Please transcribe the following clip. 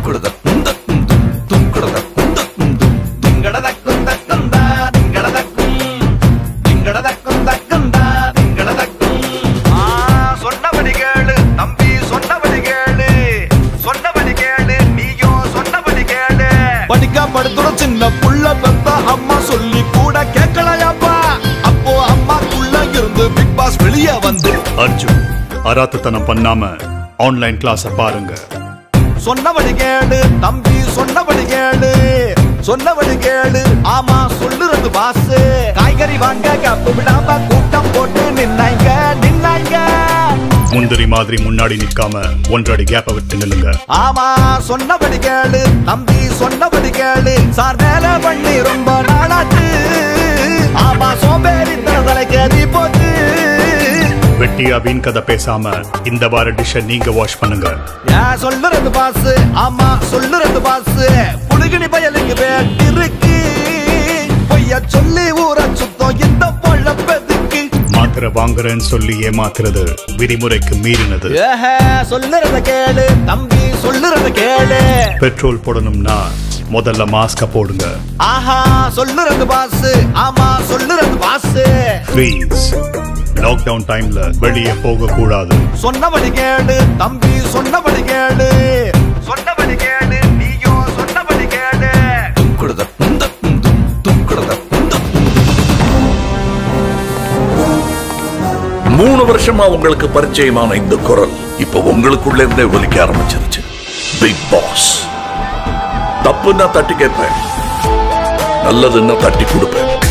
துங்குடத குந்த குந்தும் துங்குடத குந்த குந்தும் திங்கடத குந்த குந்தா திங்கடத கும் திங்கடத குந்த குந்தா திங்கடத கும் ஆ சொன்னபடி கேளு தம்பி சொன்னபடி கேளு சொன்னபடி கேளு நீயும் சொன்னபடி கேளு படிக்கா படுத்துற சின்ன புள்ள பெத்த அம்மா சொல்லி கூட கேட்கலையாப்பா அப்போ அம்மாக்குள்ள இருந்து பிக் பாஸ் வெளியே வந்து அர்ஜுன் அராத்துத்தனம் பண்ணாம ஆன்லைன் கிளாஸ பாருங்க சொன்னபடி கேளு தம்பி சொன்னபடி கேளு சொன்னபடி கேளு ஆமா சொல்லுறது பாஸ் காய்கறி வாங்க கப்பு விடாம கூட்டம் போட்டு நின்னாங்க நின்னாங்க முந்திரி மாதிரி முன்னாடி நிக்காம ஒன்றடி கேப்ப விட்டு நில்லுங்க ஆமா சொன்னபடி கேளு தம்பி சொன்னபடி கேளு சார் வேலை பண்ணி ரொம்ப நாளாச்சு ஆமா சோம்பேறி தலைக்கேறி போச்சு வெட்டியா வீண் கதை பேசாம இந்த வார டிஷ்ஷ நீங்க வாஷ் பண்ணுங்க ஏன் சொல்லுறது பாஸ் ஆமா சொல்லுறது பாஸ் புழுகினி பயலுக்கு வேட்டிருக்கு பொய்ய சொல்லி ஊற சுத்தம் இந்த பொழப்பதுக்கு மாத்திரை வாங்குறேன்னு சொல்லி ஏமாத்துறது விதிமுறைக்கு மீறினது ஏஹ சொல்லுறத கேளு தம்பி சொல்லுறத கேளு பெட்ரோல் போடணும்னா முதல்ல மாஸ்க போடுங்க ஆஹா சொல்லுறது பாஸ் ஆமா சொல்லுறது பாஸ் ப்ளீஸ் லாக்டவுன் டைம்ல வெளியே போக கூடாது சொன்னபடி கேளு தம்பி சொன்னபடி கேளு சொன்னபடி கேளு நீயும் சொன்னபடி கேளு துங்குடத குந்த குந்தும் துங்குடத குந்த மூணு வருஷமா உங்களுக்கு பரிச்சயமான இந்த குரல் இப்ப உங்களுக்குள்ள இருந்தே ஒலிக்க ஆரம்பிச்சிருச்சு பிக் பாஸ் தப்புன்னா தட்டி கேட்பேன் நல்லதுன்னா தட்டி கொடுப்பேன்